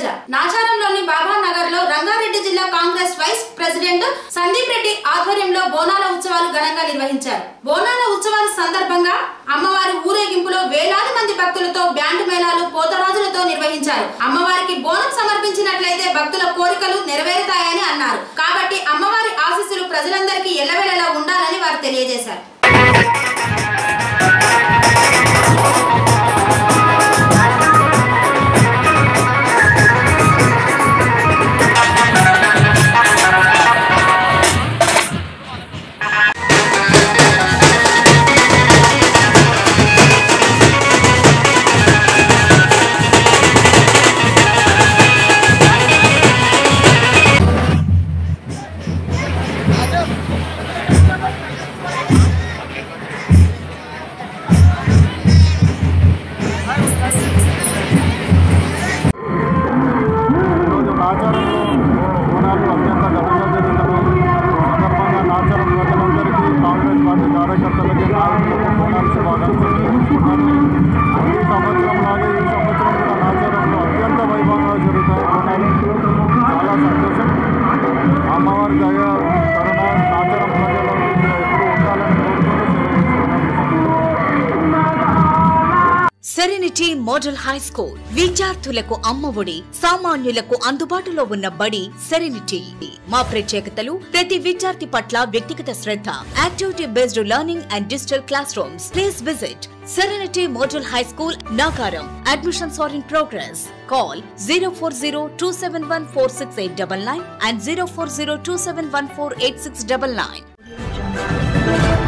శైలజ నాచారంలోని బాబా నగర్ లో రంగారెడ్డి జిల్లా Congress vice president Sandeep Reddy ఆధ్వర్యంలో బోనాల ఉత్సవాలు ఘనంగా నిర్వహించారు బోనాల ఉత్సవాల సందర్భంగా అమ్మవారి ఊరేగింపులో వేలాది మంది భక్తులతో బ్యాండ్ మేళాలు పోతరాజులతో నిర్వహించారు అమ్మవారికి బోనం సమర్పించినట్లయితే భక్తుల కోరికలు నెరవేరుతాయని అన్నారు కాబట్టి అమ్మవారి ఆశీస్సులు ప్రజలందరికీ ఎల్లవేళలా ఉండాలని వారు తెలియజేశారు ఈరోజు నాచారంలో బోనాలు అత్యంత ఘనంగా జరుగుతున్నాయి సందర్భంగా నాచారం ప్రజలందరికీ కాంగ్రెస్ పార్టీ కార్యకర్తలకి నాయకులకు బోనాలు శుభాకాంక్షలు తెలుపుకుంటున్నాను ఈ సంవత్సరం లాగే ఈ సంవత్సరం కూడా నాచారంలో అత్యంత వైభవంగా జరుగుతాయి బోనాలు చాలా సంతోషం అమ్మవారి దయ కరుణ నాచారం ప్రజల మీద ఎప్పుడూ ఉండాలని కోరుకుంటూ సెరెనిటీ మోడల్ హై స్కూల్ విద్యార్థులకు అమ్మఒడి సామాన్యులకు అందుబాటులో ఉన్న బడి సెరెనిటీ మా ప్రత్యేకతలు ప్రతి విద్యార్థి పట్ల వ్యక్తిగత శ్రద్ధ activity based learning and digital classrooms please visit Serenity Model High School Nagaram admissions are in progress call zero four zero two seven one four six eight double nine and zero four zero two seven one four eight six double nine